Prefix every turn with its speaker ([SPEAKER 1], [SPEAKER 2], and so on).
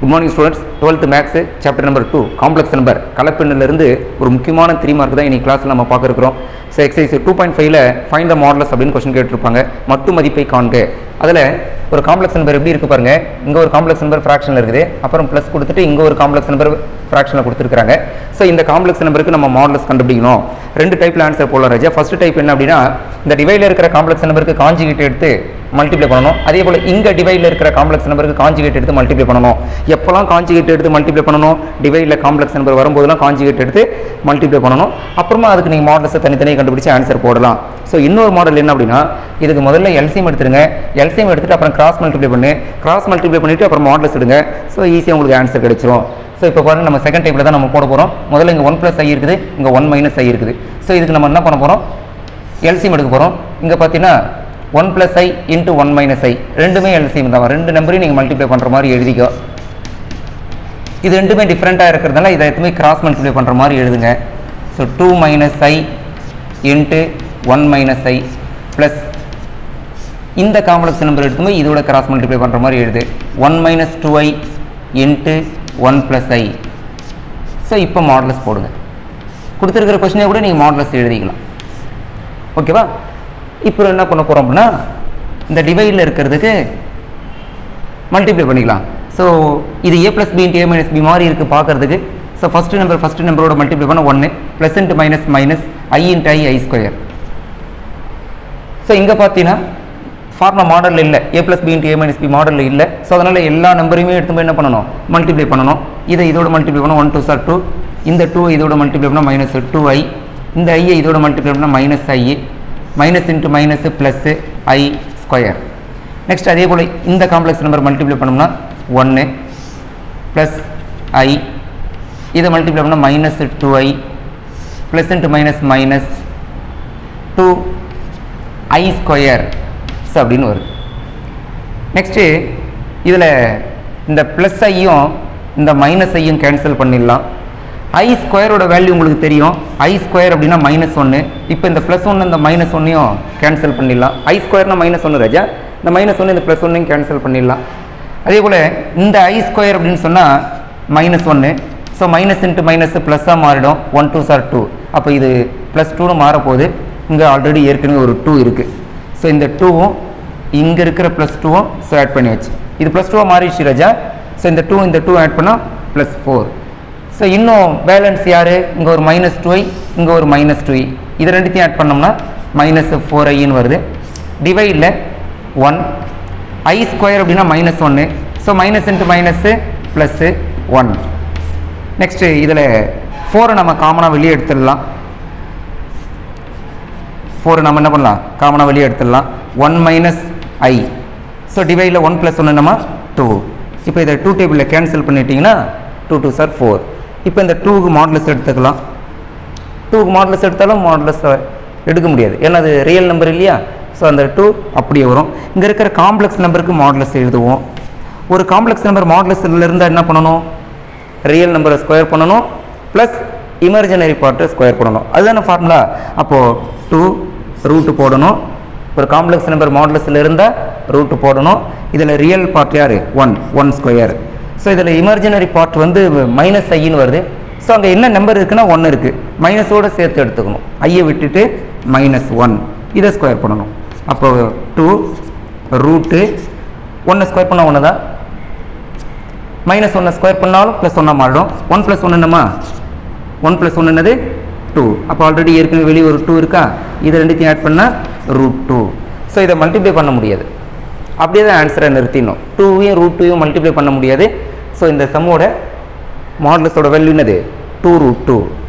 [SPEAKER 1] good morning students twelfth maths chapter number two complex number கலப்பெண்ணிலிருந்து ஒரு முக்கியமான three mark தான் இன்னைக்கு கிளாஸில் நம்ம பார்க்க இருக்கிறோம் ஸோ எக்ஸைஸ் டூ பாயிண்ட் ஃபைவ்ல ஃபைன் த மாடலஸ் அப்படின்னு கொஸ்டின் கேட்டிருப்பாங்க மட்டு மதிப்பை காண்க அதில் ஒரு காம்ப்ளெக்ஸ் நம்பர் எப்படி இருக்கு பாருங்க இங்கே ஒரு காம்ப்ளெக்ஸ் நம்பர் ஃப்ராக்ஷனில் இருக்குது அப்புறம் ப்ளஸ் கொடுத்துட்டு இங்கே ஒரு காம்ப்ளெக்ஸ் நம்பர் ஃப்ராக்ஷனில் கொடுத்துருக்காங்க ஸோ இந்த காம்ப்ளெக்ஸ் நம்பருக்கு நம்ம மாடலஸ் கண்டுபிடிக்கணும் ரெண்டு டைப்பில் ஆன்சர் போடலாம் ராஜா ஃபர்ஸ்ட் டைப் என்ன அப்படின்னா இந்த டிவைடில் இருக்கிற காம்ப்ளெக்ஸ் நம்பருக்கு காஞ்சிகேட் எடுத்து மல்டிப்ளை பண்ணணும் அதே போல் இங்கே டிவைடில் இருக்கிற காம்ப்ளெக்ஸ் நம்பருக்கு காஞ்சிகேட் எடுத்து மல்டிப்ளை பண்ணணும் எப்போல்லாம் காஞ்சிகேட் எடுத்து மல்டிப்ளை பண்ணணும் டிவைடில் காம்ப்ளெக்ஸ் நம்பர் வரும்போதெல்லாம் காஞ்சிகேட் எடுத்து மல்டிப்ளை பண்ணணும் அப்புறமா அதுக்கு நீங்கள் மாடல்ஸை தனித்தனியாக கண்டுபிடிச்சு ஆன்சர் போடலாம் ஸோ இன்னொரு மாடல் என்ன அப்படின்னா இதுக்கு முதல்ல எல்சிஎம் எடுத்துருங்க எல்சிஎம் எடுத்துட்டு அப்புறம் கிராஸ் மல்டிப்ளை பண்ணு கிராஸ் மல்டிப்ளை பண்ணிவிட்டு அப்புறம் மாடல்ஸ் எடுங்க ஸோ ஈஸியாக உங்களுக்கு ஆன்சர் கிடைச்சிரும் ஸோ இப்போ பாருங்க நம்ம செகண்ட் டைப்பில் தான் நம்ம போட போகிறோம் முதல்ல இங்கே ஒன் ப்ளஸ் ஐ இருக்குது இங்கே ஒன் மைனஸ் ஐ இருக்குது ஸோ இதுக்கு நம்ம என்ன பண்ண போகிறோம் எல்சிஎம் எடுக்க போகிறோம் இங்கே பார்த்தீங்கன்னா one plus i into one minus i ரெண்டுமே எல்சிஎம் தான் ரெண்டு நம்பரையும் நீங்கள் மல்டிப்ளை பண்ணுற மாதிரி எழுதிக்கோ இது ரெண்டுமே டிஃப்ரெண்ட்டாக இருக்கிறதுனால இதை எதுவுமே கிராஸ் மல்டிப்ளை பண்ணுற மாதிரி எழுதுங்க so two minus i into one minus i plus இந்த காம்ப்ளெக்ஸ் நம்பர் எடுத்தும்போது இதோட கிராஸ் மல்டிப்ளை பண்ணுற மாதிரி எழுது one minus two i into one plus i so இப்போ மாடலஸ் போடுங்க கொடுத்துருக்கிற கொஸ்டினை கூட நீங்கள் மாடலஸ் எழுதிக்கலாம் ஓகேவா இப்போ என்ன பண்ண போகிறோம் அப்படின்னா இந்த டிவைடில் இருக்கிறதுக்கு மல்டிப்ளை பண்ணிக்கலாம் ஸோ இது a plus b into a minus b மாதிரி இருக்குது பார்க்குறதுக்கு ஸோ ஃபஸ்ட்டு நம்பர் ஃபஸ்ட்டு நம்பரோட மல்டிப்ளை பண்ண ஒன்று plus into minus minus i into i i square so இங்கே பார்த்தீங்கன்னா ஃபார்முலா மாடலில் இல்லை a plus b into a minus b மாடலில் இல்லை ஸோ அதனால் எல்லா நம்பரையுமே எடுத்து போய் என்ன பண்ணணும் மல்டிப்ளை பண்ணணும் இதை இதோட மல்டிப்ளை பண்ணால் ஒன் டூ சார் டூ இந்த டூ இதோட மல்டிப்ளை பண்ணால் மைனஸ் டூ ஐ இந்த ஐயை இதோட மல்டிப்ளை பண்ணால் minus i minus into minus plus i square next அதே போல் இந்த காம்ப்ளெக்ஸ் நம்பர் மல்டிப்ளை பண்ணோம்னா ஒன்று ப்ளஸ் ஐ இதை மல்டிப்ளை பண்ணால் minus two i plus into minus minus two i square so அப்படின்னு வருது நெக்ஸ்ட்டு இதில் இந்த ப்ளஸ் ஐயும் இந்த மைனஸ் ஐயும் கேன்சல் பண்ணிடலாம் ஐ ஸ்கொயரோட வேல்யூ உங்களுக்கு தெரியும் ஐ ஸ்கொயர் அப்படின்னா மைனஸ் ஒன்று இப்போ இந்த ப்ளஸ் ஒன்று இந்த மைனஸ் ஒன்றையும் கேன்சல் பண்ணிடலாம் ஐ ஸ்கொயர்னா மைனஸ் ஒன்று ராஜா இந்த மைனஸ் ஒன்று இந்த ப்ளஸ் ஒன்றையும் கேன்சல் பண்ணிடலாம் அதே போல் இந்த ஐ ஸ்கொயர் அப்படின்னு சொன்னால் மைனஸ் ஒன்று ஸோ மைனஸ் இன்ட்டு மைனஸ் ப்ளஸ்ஸாக மாறிடும் ஒன் டூ சார் டூ அப்போ இது ப்ளஸ் டூன்னு மாறப்போகுது இங்கே ஆல்ரெடி ஏற்கனவே ஒரு டூ இருக்குது ஸோ இந்த டூவும் இங்கே இருக்கிற ப்ளஸ் டூவும் ஸோ ஆட் பண்ணியாச்சு இது ப்ளஸ் டூவாக மாறிடுச்சு ராஜா ஸோ இந்த டூ இந்த டூ ஆட் பண்ணால் ப்ளஸ் ஃபோர் ஸோ இன்னும் பேலன்ஸ் யார் இங்கே ஒரு மைனஸ் டூ ஐ இங்கே ஒரு மைனஸ் டூ ஐ இது ரெண்டுத்தையும் ஆட் பண்ணோம்னா மைனஸ் ஃபோர் ஐன்னு வருது டிவைடில் ஒன் ஐ ஸ்கொயர் அப்படின்னா மைனஸ் ஒன்று so minus into minus plus one next இதில் ஃபோரை நம்ம காமனாக வெளியே எடுத்துடலாம் ஃபோர் நம்ம என்ன பண்ணலாம் காமனாக வெளியே எடுத்துடலாம் ஒன் மைனஸ் ஐ ஸோ டிவைடில் ஒன் ப்ளஸ் ஒன்று நம்ம டூ இப்போ இதை டூ டேபிளில் கேன்சல் பண்ணிட்டீங்கன்னா டூ டூ சார் ஃபோர் இப்போ இந்த டூக்கு மாடலஸ் எடுத்துக்கலாம் டூக்கு மாடலஸ் எடுத்தாலும் மாடலஸ் எடுக்க முடியாது ஏன்னா அது ரியல் நம்பர் இல்லையா ஸோ அந்த டூ அப்படியே வரும் இங்கே இருக்கிற காம்ப்ளெக்ஸ் நம்பருக்கு மாடலஸ் எழுதுவோம் ஒரு காம்ப்ளெக்ஸ் நம்பர் மாடலஸில் இருந்தால் என்ன பண்ணணும் ரியல் நம்பரை ஸ்கொயர் பண்ணணும் ப்ளஸ் இமர்ஜினரி பார்ட்டை ஸ்கொயர் பண்ணணும் அதுதானே ஃபார்முலா அப்போது டூ ரூட்டு போடணும் ஒரு காம்ப்ளெக்ஸ் நம்பர் மாடலஸில் இருந்தால் ரூட்டு போடணும் இதில் ரியல் பார்ட் யார் ஒன் ஒன் ஸ்கொயர் ஸோ இதில் இமர்ஜினரி பார்ட் வந்து மைனஸ் ஐன்னு வருது ஸோ அங்கே என்ன நம்பர் இருக்குன்னா ஒன்று இருக்குது மைனஸோடு சேர்த்து எடுத்துக்கணும் ஐயை விட்டுட்டு மைனஸ் ஒன் இதை ஸ்கொயர் பண்ணணும் அப்போ டூ ரூட்டு ஒன்று ஸ்கொயர் பண்ணால் ஒன்று தான் மைனஸ் ஒன்றை ஸ்கொயர் பண்ணாலும் ப்ளஸ் ஒன்றா மாறிடும் ஒன் ப்ளஸ் ஒன்று என்னம்மா ஒன் ப்ளஸ் ஒன்று என்னது டூ அப்போ ஆல்ரெடி ஏற்கனவே வெளியே ஒரு டூ இருக்கா இது ரெண்டுத்தையும் ஆட் பண்ணால் ரூட் டூ ஸோ இதை மல்டிப்ளை பண்ண முடியாது அப்படியே தான் ஆன்சரை நிறுத்திடணும் டூவையும் ரூட் டூவையும் மல்டிப்ளை பண்ண முடியாது ஸோ இந்த சம்மோட மாடலஸோட வேல்யூ என்னது டூ ரூட் டூ